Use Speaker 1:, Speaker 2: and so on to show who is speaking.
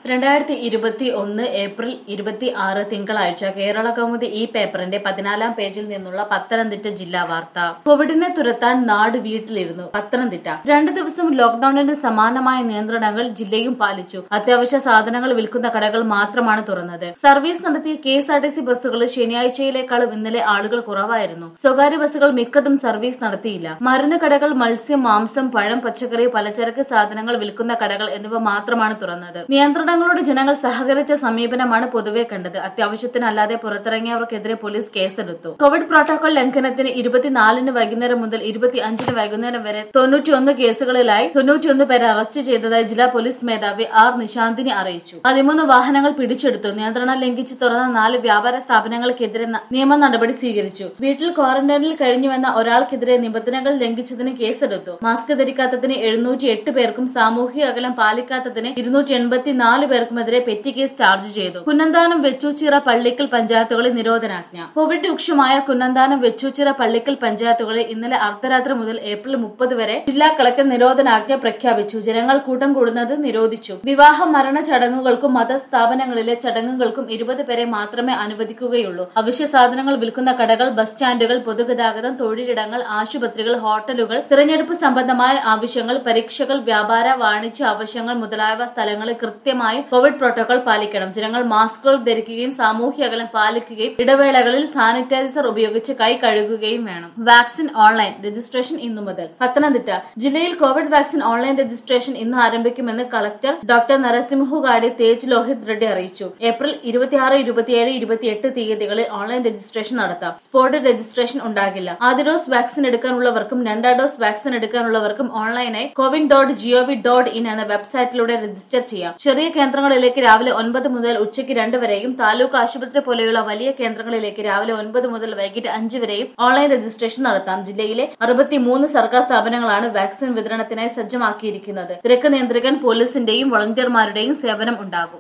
Speaker 1: രണ്ടായിരത്തി ഇരുപത്തി ഒന്ന് ഏപ്രിൽ ഇരുപത്തി ആറ് തിങ്കളാഴ്ച കേരള കൗമുദി ഈ പേപ്പറിന്റെ പതിനാലാം പേജിൽ നിന്നുള്ള പത്തനംതിട്ട ജില്ലാ വാർത്ത കോവിഡിനെ തുരത്താൻ നാട് വീട്ടിലിരുന്നു പത്തനംതിട്ട രണ്ടു ദിവസം ലോക്ഡൌണിന് സമാനമായ നിയന്ത്രണങ്ങൾ ജില്ലയും പാലിച്ചു അത്യാവശ്യ സാധനങ്ങൾ വിൽക്കുന്ന കടകൾ മാത്രമാണ് തുറന്നത് സർവീസ് നടത്തിയ K S R T C ബസ്സുകളിൽ ശനിയാഴ്ചയിലേക്കാളും ഇന്നലെ ആളുകൾ കുറവായിരുന്നു സ്വകാര്യ ബസ്സുകൾ മിക്കതും സർവീസ് നടത്തിയില്ല മരുന്ന് കടകൾ മത്സ്യം മാംസം പഴം പച്ചക്കറി പലചരക്ക് സാധനങ്ങൾ വിൽക്കുന്ന കടകൾ എന്നിവ മാത്രമാണ് തുറന്നത് നിയന്ത്രണങ്ങളോട് ജനങ്ങൾ സഹകരിച്ച സമീപനമാണ് പൊതുവെ കണ്ടത് അത്യാവശ്യത്തിനല്ലാതെ പുറത്തിറങ്ങിയവർക്കെതിരെ പോലീസ് കേസെടുത്തു കോവിഡ് പ്രോട്ടോകോൾ ലംഘനത്തിന് ഇരുപത്തിനാലിന് വൈകുന്നേരം മുതൽ ഇരുപത്തി അഞ്ചിന് വൈകുന്നേരം വരെ തൊണ്ണൂറ്റിയൊന്ന് കേസുകളിലായി തൊണ്ണൂറ്റിയൊന്ന് പേരെ അറസ്റ്റ് ചെയ്തതായി ജില്ലാ പോലീസ് മേധാവി ആർ നിശാന്തിനി അറിയിച്ചു പതിമൂന്ന് വാഹനങ്ങൾ പിടിച്ചെടുത്തു നിയന്ത്രണം ലംഘിച്ച് തുറന്ന നാല് വ്യാപാര സ്ഥാപനങ്ങൾക്കെതിരെ ന- നിയമ നടപടി സ്വീകരിച്ചു വീട്ടിൽ ക്വാറന്റൈനിൽ കഴിഞ്ഞുവെന്ന ഒരാൾക്കെതിരെ നിബന്ധനകൾ ലംഘിച്ചതിന് കേസെടുത്തു മാസ്ക് ധരിക്കാത്തതിന് എഴുന്നൂറ്റി എട്ട് പേർക്കും സാമൂഹിക അകലം പാലിക്കാത്തതിന് ഇരുന്നൂറ്റി എൺപത്തിനാല് പേർക്കുമെതിരെ പെറ്റി കേസ് ചാർജ് ചെയ്തു കുന്നന്താനം വെച്ചൂച്ചിറ പള്ളിക്കൽ പഞ്ചായത്തുകളിൽ നിരോധനാജ്ഞ കോവിഡ് രൂക്ഷമായ കുന്നന്താനം വെച്ചൂച്ചിറ പള്ളിക്കൽ പഞ്ചായത്തുകളിൽ ഇന്നലെ അർദ്ധരാത്രി മുതൽ ഏപ്രിൽ മുപ്പത് വരെ ജില്ലാ കളക്ടർ നിരോധനാജ്ഞ പ്രഖ്യാപിച്ചു ജനങ്ങൾ കൂട്ടം കൂടുന്നത് നിരോധിച്ചു വിവാഹ മരണ ചടങ്ങുകൾക്കും മതസ്ഥാപനങ്ങളിലെ ചടങ്ങുകൾക്കും ഇരുപത് പേരെ മാത്രമേ അനുവദിക്കുകയുള്ളൂ അവശ്യ സാധനങ്ങൾ വിൽക്കുന്ന കടകൾ ബസ് സ്റ്റാൻഡുകൾ പൊതുഗതാഗതം തൊഴിലിടങ്ങൾ ആശുപത്രികൾ ഹോട്ടലുകൾ തിരഞ്ഞെടുപ്പ് സംബന്ധമായ ആവശ്യങ്ങൾ പരീക്ഷകൾ വ്യാപാര വാണിജ്യ ആവശ്യങ്ങൾ മുതലായവ സ്ഥലങ്ങളിൽ കൃത്യമായി കോവിഡ് പ്രോട്ടോകോൾ പാലിക്കണം ജനങ്ങൾ മാസ്കുകൾ ധരിക്കുകയും സാമൂഹ്യ അകലം പാലിക്കുകയും ഇടവേളകളിൽ സാനിറ്റൈസർ ഉപയോഗിച്ച് കൈ കഴുകുകയും വേണം വാക്സിൻ ഓൺലൈൻ രജിസ്ട്രേഷൻ ഇന്നു മുതൽ പത്തനംതിട്ട ജില്ലയിൽ കോവിഡ് വാക്സിൻ ഓൺലൈൻ രജിസ്ട്രേഷൻ ഇന്ന് ആരംഭിക്കുമെന്ന് കളക്ടർ ഡോക്ടർ നരസിംഹുഗാഡി തേജ് ലോഹിത് റെഡ്ഡി അറിയിച്ചു ഏപ്രിൽ ഇരുപത്തിയാറ് ഇരുപത്തിയേഴ് ഇരുപത്തിയെട്ട് തീയതികളിൽ ഓൺലൈൻ രജിസ്ട്രേഷൻ നടത്താം സ്പോട്ട് രജിസ്ട്രേഷൻ ഉണ്ടാകില്ല ആദ്യ ഡോസ് വാക്സിൻ എടുക്കാനുള്ളവർക്കും രണ്ടാം ഡോസ് വാക്സിൻ എടുക്കാനുള്ളവർക്കും ഓൺലൈനായി CoWIN dot gov dot in എന്ന വെബ്സൈറ്റിലൂടെ രജിസ്റ്റർ ചെയ്യാം ചെറിയ കേന്ദ്രങ്ങളിലേക്ക് രാവിലെ ഒൻപത് മുതൽ ഉച്ചയ്ക്ക് രണ്ട് വരെയും താലൂക്ക് ആശുപത്രി പോലെയുള്ള വലിയ കേന്ദ്രങ്ങളിലേക്ക് രാവിലെ ഒൻപത് മുതൽ വൈകിട്ട് അഞ്ച് വരെയും ഓൺലൈൻ രജിസ്ട്രേഷൻ നടത്താം ജില്ലയിലെ അറുപത്തിമൂന്ന് സർക്കാർ സ്ഥാപനങ്ങളാണ് വാക്സിൻ വിതരണത്തിനായി സജ്ജമാക്കിയിരിക്കുന്നത് തിരക്ക് നിയന്ത്രിക്കാൻ പോലീസിന്റെയും വളണ്ടിയർമാരുടെയും സേവനം ഉണ്ടാകും